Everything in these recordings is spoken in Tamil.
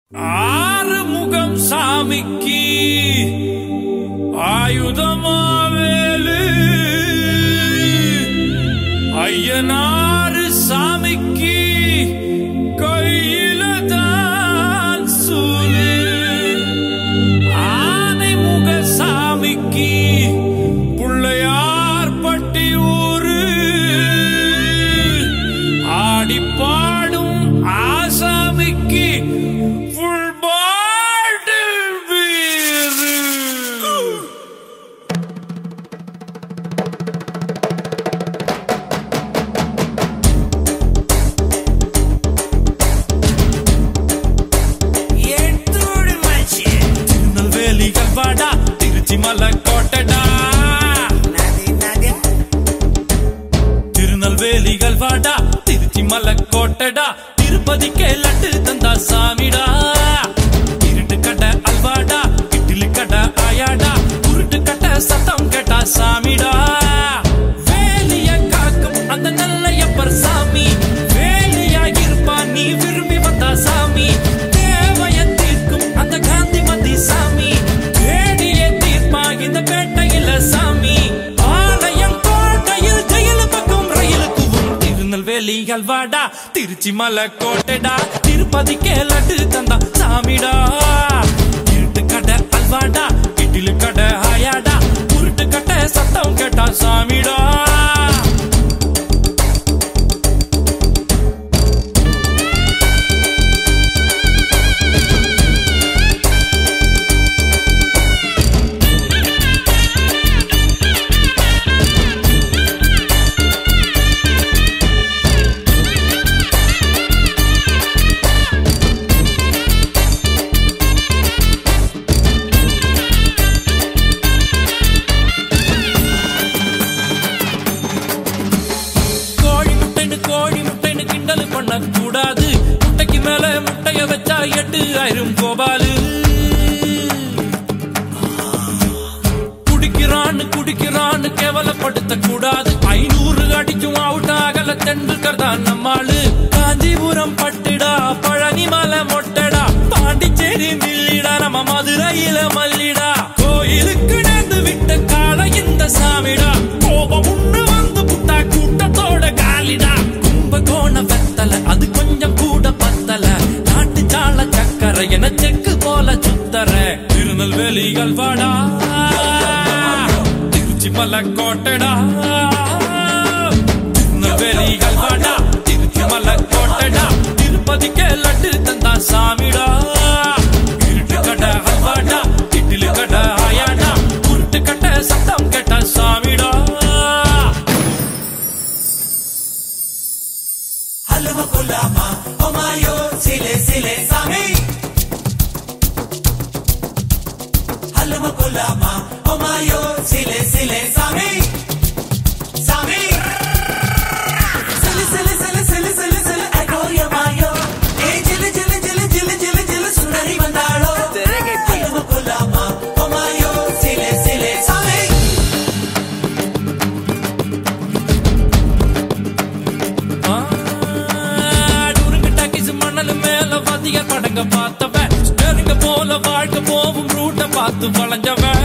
ஆறுமுகம் சாமிக்கு ஆயுதமாவேலு ஐயனாறு சாமிக்கு கையில தான் சூலு ஆனைமுக சாமிக்கு புள்ளையார் பட்டி ஊரு ஆடி பாடும் ஆசாமிக்கு ஃபுல் பாட்டில் பீரு திருநெல்வேலிகள் வாடா திருச்சி மலை கோட்டடா திருநெல்வேலிகள் வாடா திருச்சி மலை கோட்டடா திருப்பதிக்கே லட்டு தந்தா சாமிடா இருட்டு கடை அல்வாடா இட்லி கடை ஆயாடா உருட்டு கடை சத்தம் கேட்டா சாமிடா வேலிய காக்கும் அந்த நல்லையப்பர் சாமி வேலியா இருப்பா நீ விரும்பி வந்தா சாமி தேவைய தீர்க்கும் அந்த காந்தி மதி சாமி வேடிய தீர்ப்பா இந்த பேட்டையில சாமி ஆலயம் கோட்டையில் ஜெயில பக்கம் ரயிலுக்குவும் திருநெல்வேலி அல்வாடா திருச்சி மலை கோட்டைடா திருப்பதிக்கே லட்டு தந்தா சாமிடா இருட்டு கடை அல்வாடா இட்லி கடை ஆயாடா உருட்டு கடை சத்தம் கேட்டா சாமிடா கோழி முட்டைன்னு கோழி முட்டைன்னு கிண்டல் பண்ண கூடாது முட்டைக்கு மேல முட்டைய வச்சா எட்டு ஆயிரம் கோபாலு குடிக்கிறான்னு குடிக்கிறான்னு கேவலப்படுத்த கூடாது ஐநூறு அடிக்கும் அவுட் ஆகல தெண்டுல்கர் தான் நம்மாளு காஞ்சிபுரம் பட்டுடா பழனி மலை மொட்டடா பாண்டிச்சேரி மில்லிடா நம்ம மதுரையில மல்லிடா கோயிலுக்கு நேர்ந்து விட்ட கால இந்த சாமிடா கோபம் உண்டு வந்து புட்டா கூட்டத்தோட காலிடா கும்பகோண வெத்தல அது கொஞ்சம் கூட பத்தல நாட்டு சால சக்கரை என செக்கு போல சுத்தர திருநெல்வேலிகள் வாடா திருச்சி மலை கோட்டடா திருநெல்வேலிகள் வாடா திருச்சி மலை கோட்டடா திருப்பதிக்கே லட்டு தந்தா சாமிடா இருட்டு கடை அல்வாடா இட்லி கடை ஆயாடா உருட்டு கடை சத்தம் கேட்ட சாமிடா ಹಲವ ಗುಲಾಮ ಒಮಾಯೋ ಸಿಲೆ ಸಿಲೆ ಸಾಮಿ ಹಲವ ಗುಲಾಮ ಒಮಾಯೋ ಸಿಲೆ ಸಿಲೆ ಸಾಮಿ ಸಾಮಿ ಸಿಲೆ ಸಿಲೆ ಸಿಲೆ ಸಿಲೆ ಸಿಲೆ ಸಿಲೆ ಅಗೋಯ ಮಾಯೋ ಏ ಜಿಲೆ ಜಿಲೆ ಜಿಲೆ ಜಿಲೆ ಜಿಲೆ ಜಿಲೆ ಸುಂದರಿ ಬಂದಾಳೋ ಹಲವ ಗುಲಾಮ ಒಮಾಯೋ ಸಿಲೆ ಸಿಲೆ ಸಾಮಿ டூருங்க டாக்கிஸ் மணல் மேல வதிய படங்க பார்த்தவன் ஸ்டேரிங்க போல வாழ்க்கை போகும் ரூட்ட பார்த்து வளைஞ்சவன்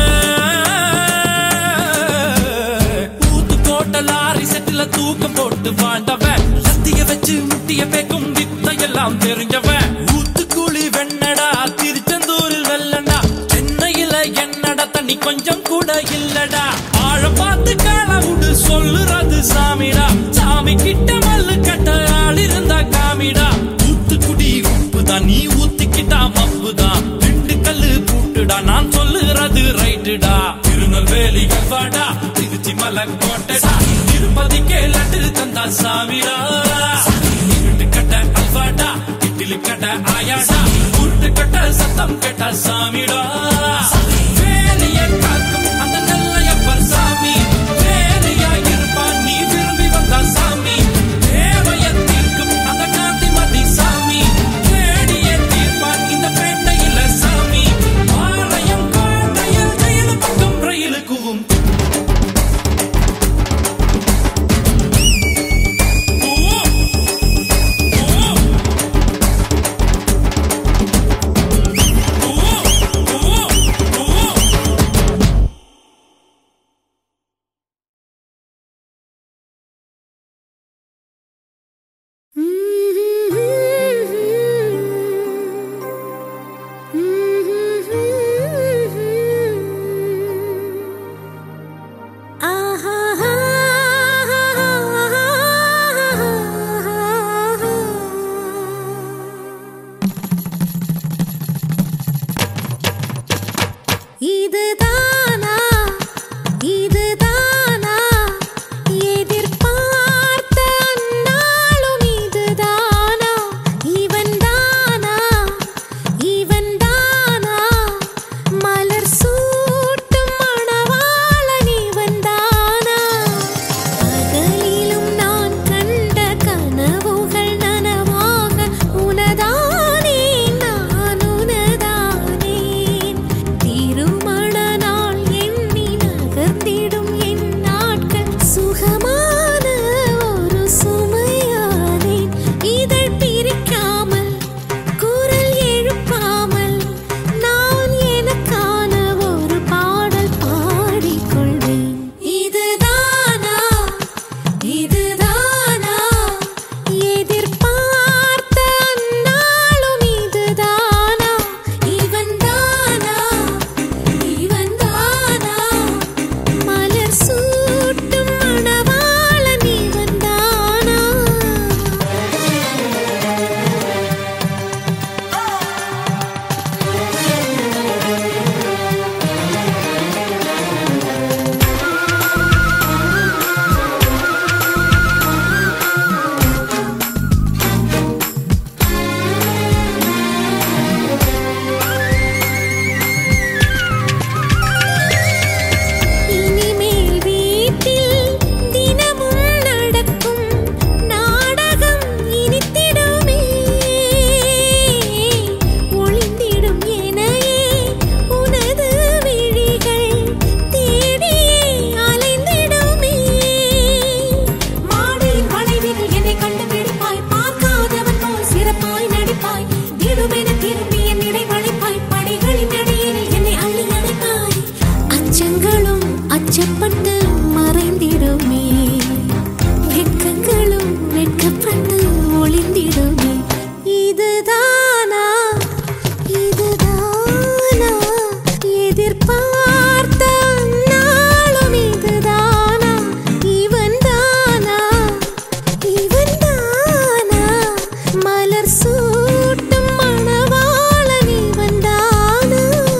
ஊத்து கோட்டை லாரி செட்டில தூக்கம் போட்டு வாழ்ந்தவன் லத்திய வச்சு முட்டிய பேக்கும் வித்தையெல்லாம் தெரிஞ்சவன் ஊத்துக்குழி வெண்ணடா திருச்செந்தூரில் வெள்ளடா சென்னையில என்னடா தண்ணி கொஞ்சம் கூட இல்லடா ஆழ பார்த்து கால விடு சொல்லுறது சாமிடா சாமி கிட்ட மல்லு கட்ட ஆள் இருந்தா காமிடா ஊத்துக்குடி உப்புதான் நீ ஊத்திக்கிட்டா மப்புதான் ரெண்டு கல்லு பூட்டுடா நான் சொல்லுறது ரைட்டுடா திருநெல்வேலி வாடா திருச்சி மலை கோட்டடா திருப்பதிக்கே லட்டு தந்தா சாமிடா இருட்டு கட்ட அல்வாடா இட்லி கட்ட ஆயாடா உருட்டு கட்ட சத்தம் கேட்ட சாமிடா வேலைய காக்கும் அந்த நல்லையப்பர் சாமி வேலையா இருப்பான் நீ விரும்பி வந்தா சாமி தேவைய தீர்க்கும் அந்த காந்தி மதி சாமி வேடிய தீர்ப்பான் இந்த பேட்டையில சாமி ஆலயம் கோட்டையில் ஜெயில பக்கம் ரயிலுக்குவும் ஓ ஓ இதுதானா இதுதானா எதிர்பார்த்த அந்நாளும் இதுதானா இவன்தானா இவன்தானா மலர் சூட்டும் மணவாளன் இவன்தானா பகலிலும் நான் கண்ட கனவுகள் நனவாக உனதானே நான் உனதானேன் திருமண நாள் எண்ணி நகர்ந்திடும் என் நாட்கள் சுகமான ஒரு சுமையானேன் இதழ் பிரிக்காமல் குரல் எழுப்பாமல் நான் எனக்கான ஒரு பாடல் பாடிக்கொள்வேன் இதுதானா இதுதானா எதிர்பார்த்த அந்நாளும் இதுதானா இவன்தானா இவன்தானா மலர் சூட்டும் மணவாளன் இவன்தானா இனிமேல் வீட்டில் தினமும் நடக்கும் நாடகம் இனித்திடுமே ஒளிந்திடும் எனையே உனது விழிகள் தேடியே அலைந்திடுமே மாடியின் வளைவில் என்னை கண்டுபிடிப்பாய் பார்க்காதவன் போல் சிறப்பாய் நடிப்பாய் திடுமென திரும்பி என் இடை வளைப்பாய் படிகளின் அடியில் என்னை அள்ளி அணைப்பாய் அச்சங்களும் அச்சப்பட்டு மறைந்திடுமே வெட்கங்களும் வெட்கப்பட்டு ஒளிந்திடுமே இதுதானா இதுதானா எதிர்பார்த்த நாளும் இதுதானா இவன்தானா இவன்தானா மலர் சூட்டும் மணவாளன் இவன்தானா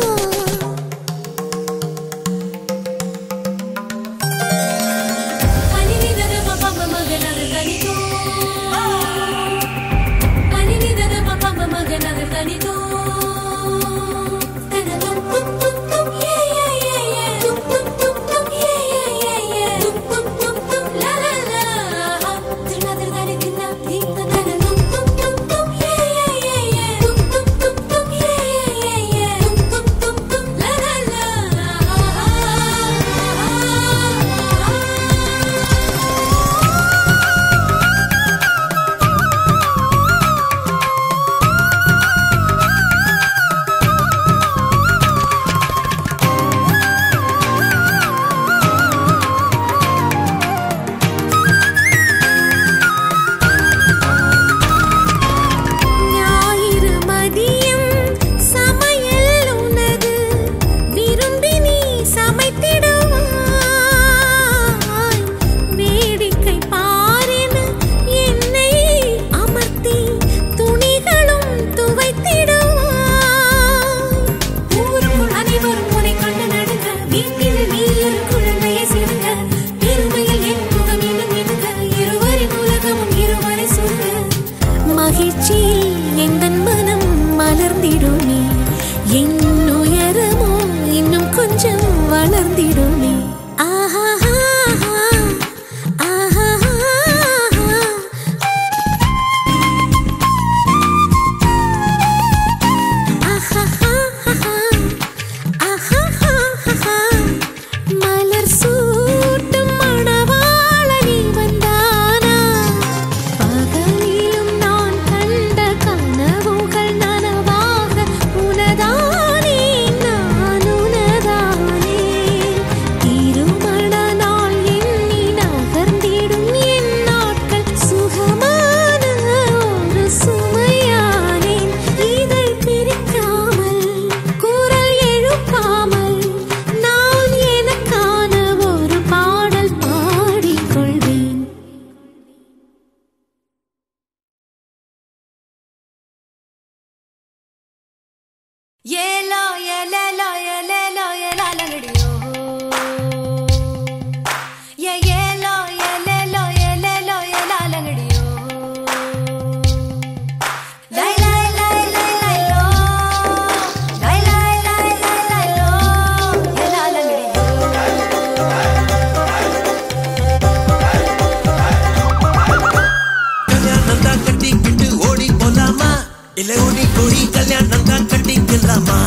ஞாயிறு மதியம் சமையல் உனது விரும்பி நீ சமைத்திடுவாய் வேடிக்கை பாரென என்னை அமர்த்தி துணிகளும் துவைத்திடுவாய் ஊருக்குள் அனைவரும் உன்னை கண்டு நடுங்க வீட்டில் நீ ஒரு குழந்தையை சிறுங்க பெருமையில் என் முகம் இன்னும் இடுங்க இருவரின் உலகமும் இருவரை சொல்ல மகிழ்ச்சியில் எந்தன் மனம் மலர்ந்திடுமே என் உயரமோ இன்னும் கொஞ்சம் வளர்ந்திடுமே ஆஹா ஆஹா மலர் சூட்டும் மணவாளன் இவன்தானா பகலிலும் நான் கண்ட கனவுகள் நனவாக உனதானே நான் உனதானே திருமண நாள் எண்ணி நகர்ந்திடும் என் நாட்கள் சுகமான ஒரு சுமையானேன் இதை பிரிக்காமல் குரல் எழுப்பாமல் நான் எனக்கான ஒரு பாடல் பாடிக்கொள்வேன் Yelo, yelelo, yelelo, போய் கல்யாணம் தான் கட்டிக்கலாமா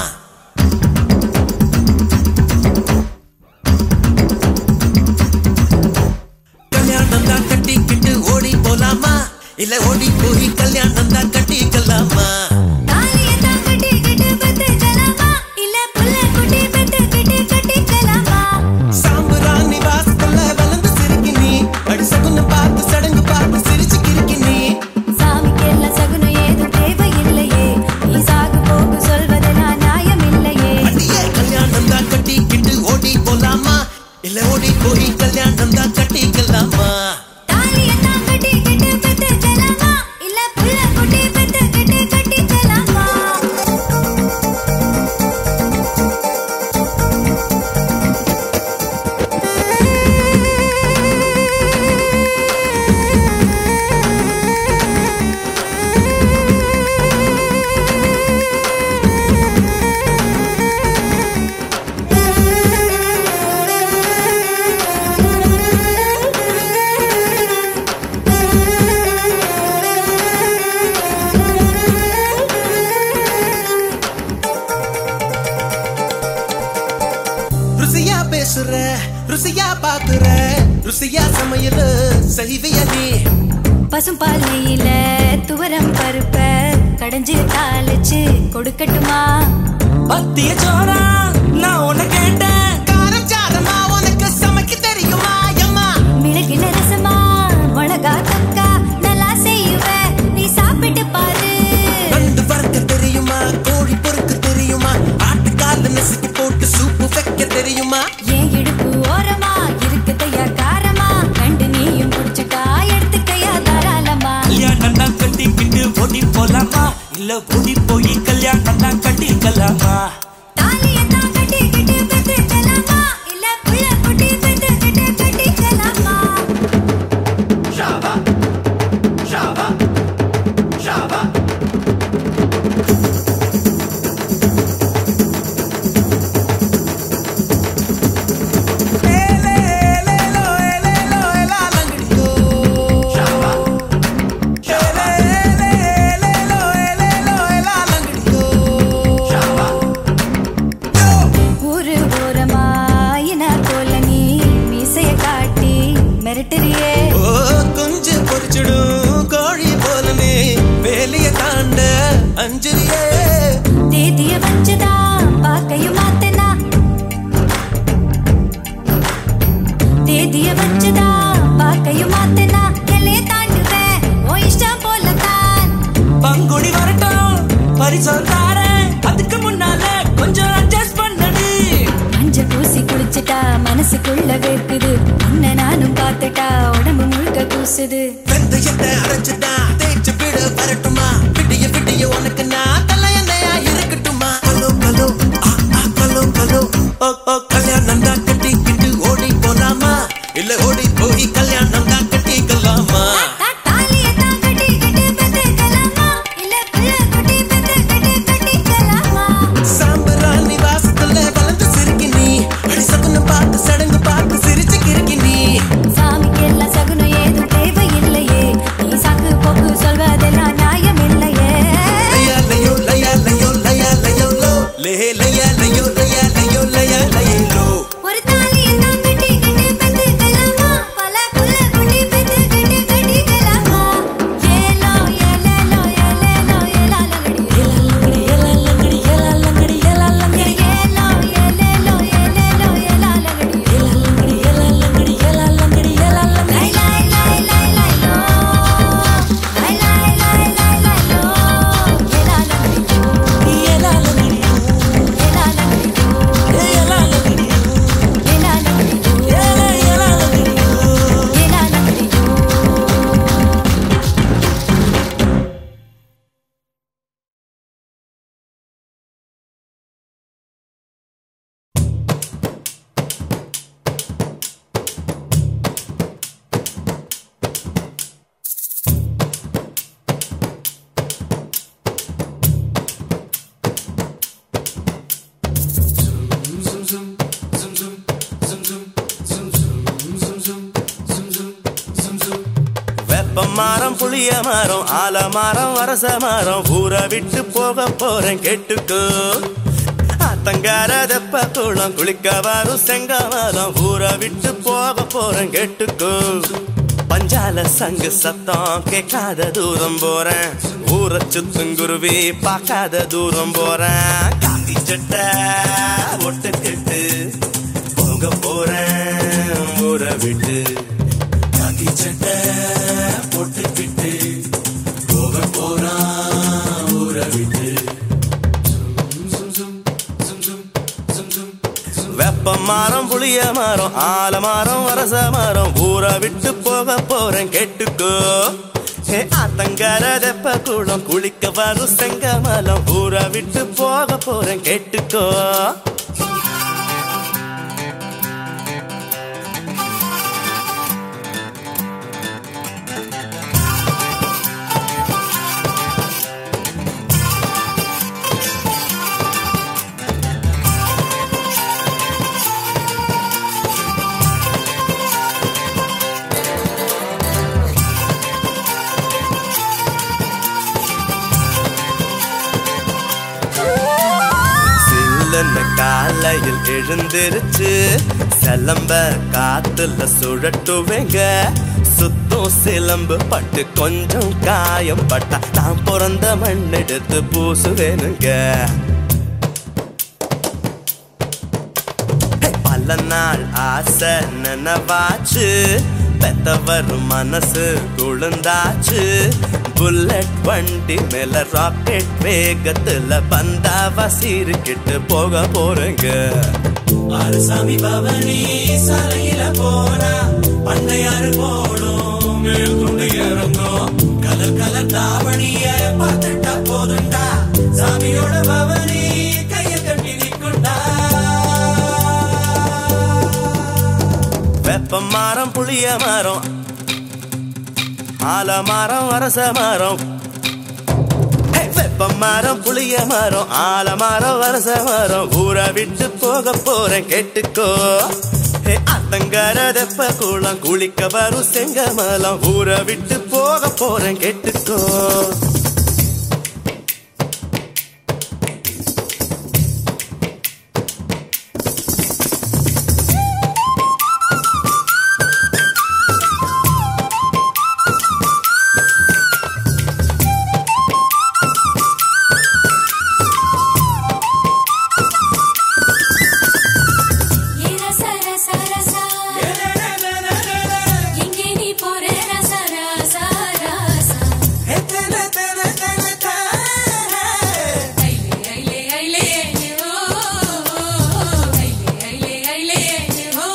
கல்யாணம் தான் கட்டிக்கிட்டு ஓடி போலாமா இல்ல ஓடி போய் கல்யாணம் தான் கட்டிக்கலாமா தாலிய தான் கட்டிக்கிட்டு பத்துக்கலாமா இல்ல புள்ள குட்டி பெத்துக்கிட்டு கட்டிக்கலாமா சாம்புராணி வாசத்துல வளர்ந்து சிரிக்கி நீ அடிசகுன்னு பார்த்து சடங்கு பார்த்து சிரிச்சு கிறுக்கி நீ சாமிக்கு எல்லாம் சகுனம் ஏதும் தேவையில்லையே நீ சாகு போக்கு சொல்வதெல்லாம் நியாயமில்லையே அடியே கல்யாணம் தான் கட்டிக்கிட்டு ஓடி போலாமா இல்ல ஓடி போய் கல்யாணம் தான் கட்டிக்கலாமா தாலிய தான் கட்டிக்கிட்டு பத்துக்கலாமா இல்ல புள்ள குட்டி பெத்துக்கிட்டு கட்டிக்கலாமா ருசியா பேசுற ருசியா பாக்குற ருசியா சமையல் செய்விய நீ பசும்பாலையில துவரம் பருப்ப கடைஞ்சு தாளிச்சு கொடுக்கட்டுமா பத்திய சோரா நான் உன்னை கேட்டேன் காரம் சாரமா உனக்கு சமைக்க தெரியுமா அம்மா மிளகில ரசமா மிளகா தக்கா நல்லா செய்வ நீ சாப்பிட்டு பாரு நண்டு வறுக்க தெரியுமா கோழி பொறுக்க தெரியுமா ஆட்டுக்கால நசுக்கி போட்டு சூப்பு வைக்க தெரியுமா ஏன் இடுப்பு ஓரமா இருக்குதையா காரமா கண்டு நீயும் குடிச்சுட்டா எடுத்துக்கையா தாராளமா கல்யாணம் தான் கட்டிக்கிட்டு ஓடி போலாமா இல்ல ஓடி போய் கல்யாணம் தான் கட்டிக்கலாமா தாலியை தான் கட்டிக்கிட்டு பெத்துக்கலாமா இல்ல புள்ள குட்டி பெத்துக்கிட்டு கட்டிக்கலாமா ஊரு ஓரமாயின போல நீ மீசைய காட்டி மிரட்டுறியே ஓ குஞ்சு பொரிச்சிடும் கோழி போலனே வேலைய தாண்ட அஞ்சலியே தேதிய வச்சுதா பாக்கையும் மாத்தனா தேதிய வச்சுதா பாக்கையும் மாத்தனா எல்லைய தாண்டுவேன் ஓ இஷ்டம் போலதான் பங்குனி வரட்டும் பரிசம் தாரேன் அதுக்கு முன்னால கொஞ்சம் அட்ஜஸ்ட் பண்ணடி மஞ்ச பூசி குளிச்சுட்டா மனசுக்குள்ள வேர்க்குது உன்னை நானும் பார்த்துட்டா உடம்பு முழுக்க கூசுது வெந்தயத்தை அரைச்சுட்டா தேய்ச்சு விட வரட்டுமா விடிய விடிய உனக்கு நான் தலையணையா இருக்கட்டுமா கலோ கலோ ஆ ஆ கலோ கலோ ஓ ஓ கல்யாணம் தான் கட்டிக்கிட்டு ஓடி போலாமா இல்ல ஓடி போய் கல்யாணம் தான் கட்டிக்கலாமா தா- தாலியை தான் கட்டிக்கிட்டு பெத்துக்கலாமா? இல்ல புள்ள குட்டி பெத்துக்கிட்டு கட்டிக்கலாமா? சாம்பராணி வாசத்துல வளர்ந்து சிரிக்கி நீ அடிசகுன்னு பார்த்து சடங்கு பார்த்து சிரிச்சு கிறுக்கி நீ சாமிக்கு எல்லாம் சகுனம் ஏதும் தேவையில்லையே நீ சாக்கு போக்கு சொல்வதெல்லாம் நியாயம் இல்லையே மரம் புளிய மரம் ஆல மரம் வரச மரம் ஊரை விட்டு போக போறேன் கேட்டுக்கோ ஆத்தங்கார தெப்ப குளம் குளிக்க வரும் செங்கமலம் ஊரை விட்டு போக போறேன் கேட்டுக்கோ பஞ்சால சங்கு சத்தம் கேட்காத தூரம் போறேன் ஊரை சுத்தும் குருவி பார்க்காத தூரம் போறேன் காக்கி சட்டை ஒட்டுக்கிட்டு போக போறேன் ஊரை விட்டு காக்கி சட்டை போட்டுக்கிட்டு போக போறான் ஊரை விட்டு வெப்ப மரம் புளிய மரம் ஆல மரம் வரச மரம் ஊரை விட்டு போக போறேன் கேட்டுக்கோ ஹே ஆத்தங்கர தெப்ப குளம் குளிக்க வரும் செங்கமலம் ஊரை விட்டு போக போறேன் கேட்டுக்கோ சில்லுன்னு காலையில் எழுந்திருச்சு சிலம்ப காத்துல சுழட்டுவேங்க சுத்தம் சிலம்பு பட்டு கொஞ்சம் காயம் பட்டா நான் பிறந்த மண் எடுத்து பூசுவேனுங்க ஹே, பல நாள் ஆசை நினைவாச்சு பெத்தவர் மனசு குழுந்தாச்சு புல்லட் வண்டி மேல ராக்கெட் வேகத்துல பந்தாவா சீருக்கிட்டு போக போறேங்க ஆறுசாமி பவனி சாலையில போனா பண்ணையாறு போடும் மேற்கொண்டு இறங்கும் கலர் கலர் தாவணிய பார்த்துட்டா போதுண்டா சாமியோட பவனி கைய கட்டி நிற்குண்டா வெப்ப மரம் புளிய மரம் ஆல மரம் அரச மரம் ஹே, வெப்ப மரம் புளிய மரம் ஆல மரம் அரச மரம் ஊரை விட்டு போக போறேன் கேட்டுக்கோ ஹே அத்தங்கர தெப்ப குளம் குளிக்க வரும் செங்கமலம் ஊரை விட்டு போக போறேன் கேட்டுக்கோ ஏ ரசா ரசா ரசா எங்கே நீ போற ரசா ரசா ரசா ஐலே ஐலே ஐலே ஐலே ஓ ஐலே ஐலே ஐலே ஐலே ஓ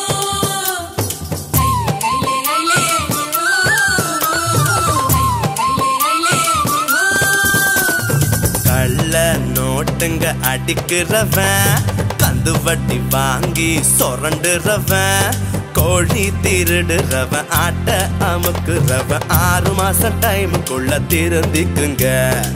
ஐலே ஐலே ஐலே ஐலே ஓ ஐலே ஐலே ஐலே ஓ கள்ள நோட்டுங்க அடிக்கிறவன் கந்து வட்டி வாங்கி சொரண்டுறவன் கோழி திருடுறவன் ஆட்ட அமுக்குறவன் ஆறு மாசம் டைமுக்குள்ள திருந்திக்குங்க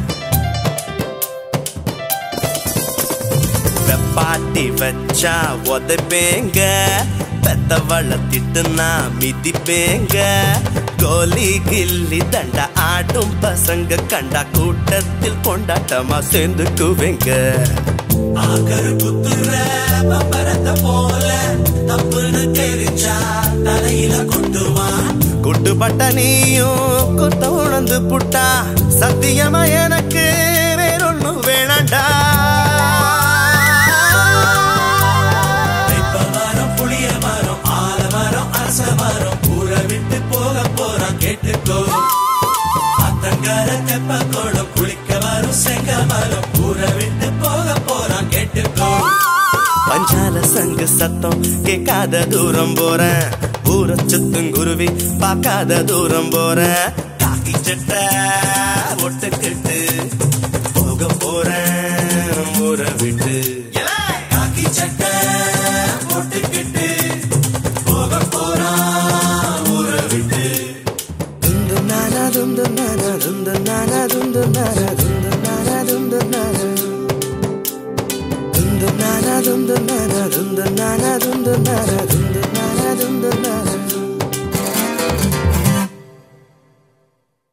வெப்பாட்டி வச்சா உதைப்பேங்க பெத்தவள திட்டுனா மிதிப்பேங்க கோலி கில்லி தண்டா ஆடும் பசங்க கண்டா கூட்டத்தில் கொண்டாட்டமா சேர்ந்துக்குவேங்க ஆக்கரு குத்துற பம்பரத்தை போல தப்புன்னு தெரிஞ்சா தலையில கொட்டுவான் குட்டுப்பட்ட நீயும் குத்த உணர்ந்து புட்டா சத்தியமா எனக்கு வேறொன்னு வேணாண்டா வெப்ப மரம் புளிய மரம் ஆல மரம் அரச மரம் ஊரை விட்டு போக போறான் கேட்டுக்கோ அத்தங்கர தெப்ப கோலம் குளிக்க வரும் செங்க மரம் ஊரை விட்டு போக போறான் கேட்டுக்கோ பஞ்சால சங்கு சத்தம் கேட்காத தூரம் போறேன் ஊரை சுத்தும் குருவி பார்க்காத தூரம் போறேன் காக்கி சட்டை ஒட்டுக்கிட்டு போக போறேன் ஊரை விட்டு காக்கி சட்டை போட்டுக்கிட்டு போக போறான் ஊரை விட்டு துந்து நானா துந்து நானா துந்து நானா துந்து நானா துந்து நானா துந்து நானா துந்து நானா துந்து நானா துந்து நானா துந்து நானா துந்து நானா துந்து நானா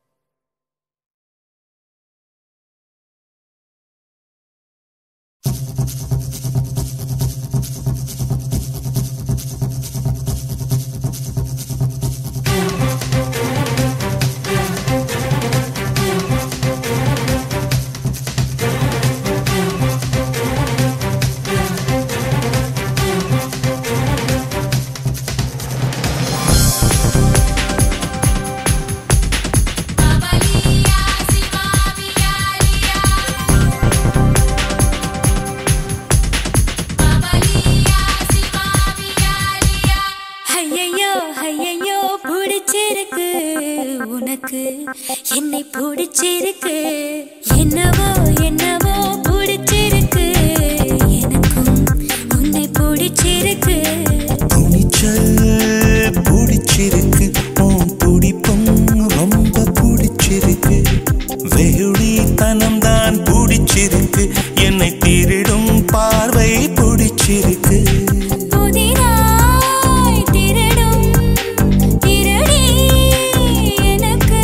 என்னை பிடிச்சிருக்கு என்னவோ என்னவோ பிடிச்சிருக்கு எனக்கும் உன்னை பிடிச்சிருக்கு துணிச்சல் பிடிச்சிருக்கு உன் துடிப்பும் ரொம்ப பிடிச்சிருக்கு வெகுளித்தனம் தான் பிடிச்சிருக்கு என்னை திருடும் பார்வை பிடிச்சிருக்கு புதிதாய் திருடும் திருடி எனக்கு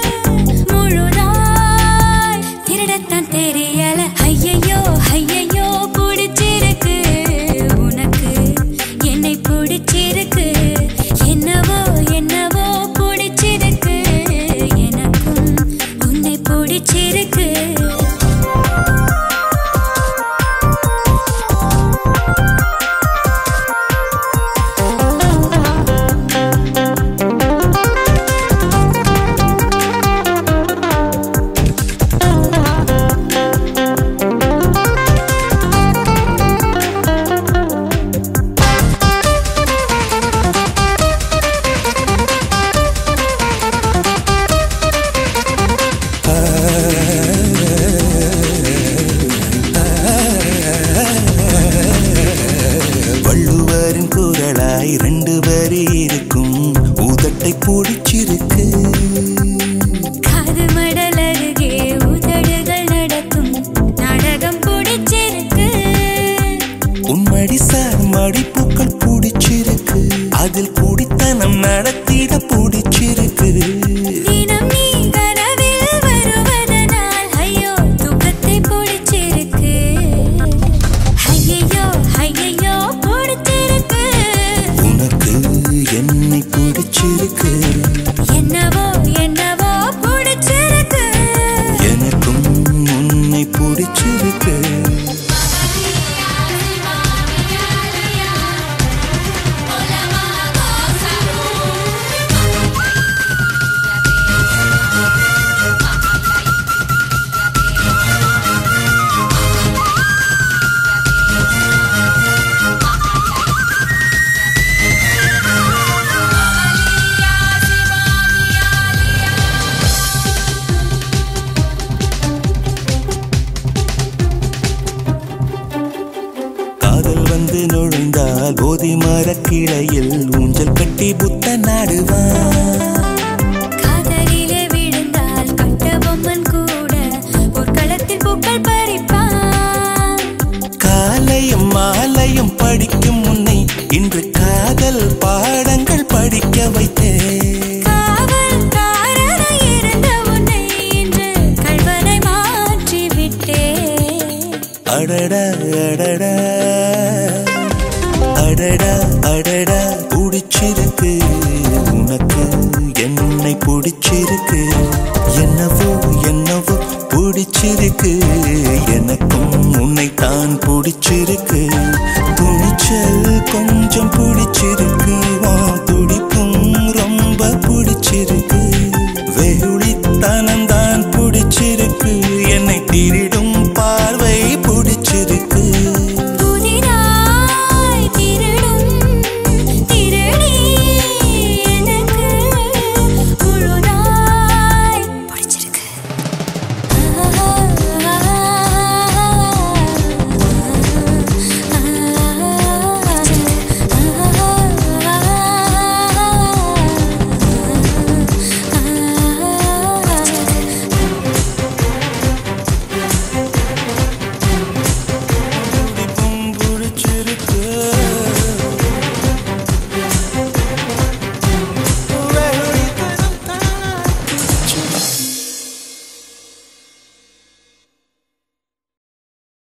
முழுதாய் திருடத்தான் தெரியல ஐயையோ ஐயையோ பிடிச்சிருக்கு உனக்கு என்னை பிடிச்சிருக்கு என்னவோ என்னவோ பிடிச்சிருக்கு எனக்கும் உன்னை பிடிச்சிருக்கு வள்ளுவரின் குரலாய் ரெண்டு வரி இருக்கும் உதட்டை பிடிச்சிருக்கு காது மடல் அருகே உதடுகள் நடக்கும் நாடகம் பிடிச்சிருக்கு உன்மடி சார் மடிப்புக்கள் பிடிச்சிருக்கு அதில் குடித்தனம் நடத்திட பிடிச்சிருக்கு தினம் நீ கனவில் வருவதனால் ஐயோ துக்கத்தை பிடிச்சிருக்கு ஐயையோ ஐயையோ பிடிச்சிருக்கு உனக்கு என்னை பிடிச்சிருக்கு என்னவோ என்னவோ பிடிச்சிருக்கு எனக்கும் உன்னை பிடிச்சிருக்கு காதல் வந்து நுழைந்தால் போதி மரக்கிளையில் ஊஞ்சல் கட்டி புத்த நாடுவான் காதலிலே விழுந்தால் கட்ட பொம்மன் கூட பொற்களத்தில் பூக்கள் பறிப்பான் காலையும் மாலையும் படிக்கும் முன்னை இன்று காதல் பாடங்கள் படிக்க வைத்தேன் காவல்காரனை இருந்த உன்னை இன்று கள்வனை மாற்றி விட்டேன் அடடா அடடா அடடா அடடா பிடிச்சிருக்கு உனக்கு என்னை பிடிச்சிருக்கு என்னவோ என்னவோ பிடிச்சிருக்கு எனக்கும் உன்னை தான் பிடிச்சிருக்கு துணிச்சல் கொஞ்சம் பிடிச்சிருக்கு